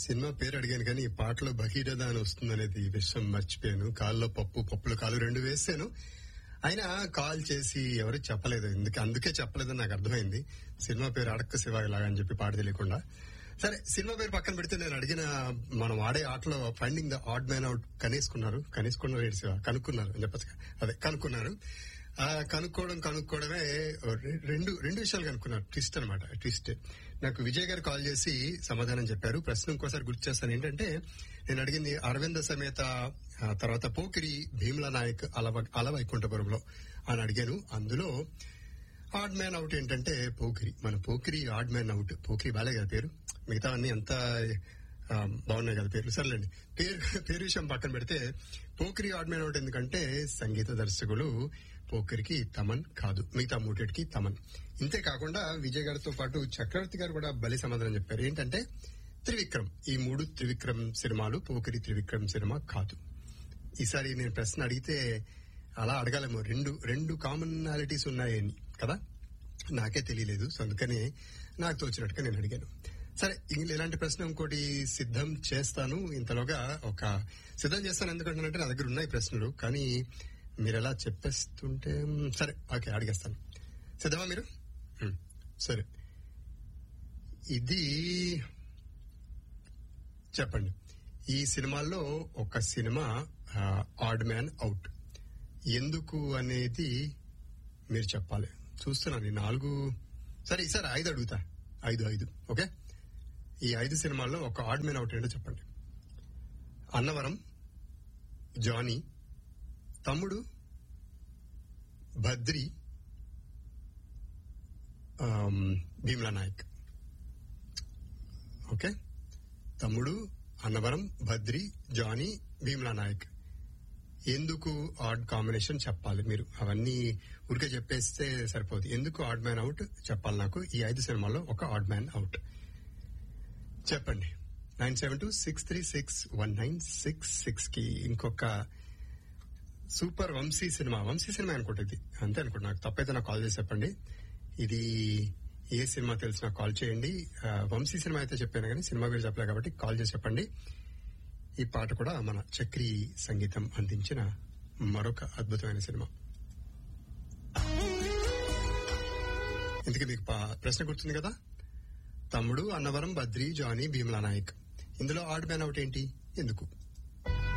cinema పేరు అడిగాను కానీ ఈ పాటలో భగీరథ అని వస్తుంది అనేది ఈ విషయం మర్చిపోయాను కాల్లో పప్పు పప్పులు కాలు రెండు వేసాను అయినా కాల్ చేసి ఎవరు చెప్పలేదు ఎందుకు అందుకే చెప్పలేదని నాకు అర్థమైంది సినిమా పేరు అడక్క శివ ఇలాగా అని చెప్పి పాట తెలియకుండా సరే సినిమా పేరు పక్కన పెడితే నేను అడిగిన మనం ఆడే ఆటలో finding the odd man out కనేసుకున్నారు కనేసుకున్నారు ఏంటి శివ కనుక్కున్నారు అని చెప్పచ్చు అదే కనుక్కున్నారు ఆ కనుక్కోవడం కనుక్కోవడమే రె- రెండు రెండు విషయాలు కనుక్కున్నారు ట్విస్ట్ అనమాట ట్విస్ట్ నాకు విజయ్ గారు కాల్ చేసి సమాధానం చెప్పారు ప్రశ్న ఇంకోసారి గుర్తు చేస్తాను ఏంటంటే నేను అడిగింది అరవింద సమేత ఆ, తర్వాత పోకిరి భీముల నాయక్ అలవ అలవైకుంఠపురంలో అని అడిగాను అందులో ఆడ్ మ్యాన్ అవుట్ ఏంటంటే పోకిరి మన Pokiri odd man out Pokiri బాలే కదా పేరు మిగతా అన్ని అంత ఆ, బాగున్నాయి కదా పేర్లు సర్లేండి పేరు పేరు విషయం పక్కన పెడితే పోకిరి ఆడ్ మ్యాన్ అవుట్ ఎందుకంటే సంగీత దర్శకులు పోకిరికి తమన్ కాదు మిగతా మూటికి తమన్ ఇంతే కాకుండా విజయ్ గారితో పాటు చక్రవర్తి గారు కూడా బలి సమాధానం చెప్పారు ఏంటంటే త్రివిక్రమ్ ఈ మూడు త్రివిక్రమ్ సినిమాలు పోకిరి త్రివిక్రమ్ సినిమా కాదు ఈసారి నేను ప్రశ్న అడిగితే అలా అడగాలేమో రెండు రెండు కామనాలిటీస్ ఉన్నాయని కదా నాకే తెలియలేదు సో అందుకని నాకు తోచినట్టుగా నేను అడిగాను సరే ఇంక ఇలాంటి ప్రశ్న ఇంకోటి సిద్ధం చేస్తాను ఇంతలోగా ఒక సిద్ధం చేస్తాను ఎందుకంటే నా దగ్గర ఉన్నాయి ప్రశ్నలు కానీ మీరు ఎలా చెప్పేస్తుంటే మ్, సరే ఓకే అడిగేస్తాను సిద్ధమా మీరు మ్, సరే ఇది చెప్పండి ఈ సినిమాల్లో ఒక సినిమా ఆడ్ మ్యాన్ అవుట్ ఎందుకు అనేది మీరు చెప్పాలి చూస్తున్నాను ఈ నాలుగు సరే ఈసారి ఐదు అడుగుతా ఐదు ఐదు ఓకే ఈ ఐదు సినిమాల్లో ఒక ఆడ్ మ్యాన్ అవుట్ ఏంటో చెప్పండి అన్నవరం జానీ తమ్ముడు భద్రి ఆమ్, భీమ్లా నాయక్ ఓకే తమ్ముడు అన్నవరం భద్రి జానీ భీమ్లా నాయక్ ఎందుకు ఆడ్ కాంబినేషన్ చెప్పాలి మీరు అవన్నీ ఊరికే చెప్పేస్తే సరిపోదు ఎందుకు ఆడ్ మ్యాన్ అవుట్ చెప్పాలి నాకు ఈ ఐదు సినిమాల్లో ఒక ఆడ్ మ్యాన్ అవుట్ చెప్పండి nine seven two six three six one nine six six కి ఇంకొక సూపర్ వంశీ సినిమా వంశీ సినిమా అనుకుంటా ఇది అంతే అనుకుంటా నాకు తప్పైతే నాకు కాల్ చేసి చెప్పండి ఇది ఏ సినిమా తెలిసి నాకు కాల్ చేయండి ఆ, వంశీ సినిమా అయితే చెప్పాను కానీ సినిమా పేరు చెప్పలే కాబట్టి కాల్ చేసి చెప్పండి ఈ పాట కూడా మన చక్రి సంగీతం అందించిన మరొక అద్భుతమైన సినిమా ఇందుకే మీకు పా- ప్రశ్న గుర్తుంది కదా తమ్ముడు అన్నవరం బద్రి జానీ భీమలా నాయక్ ఇందులో ఆడ్ మ్యాన్ అవుట్ ఏంటి ఎందుకు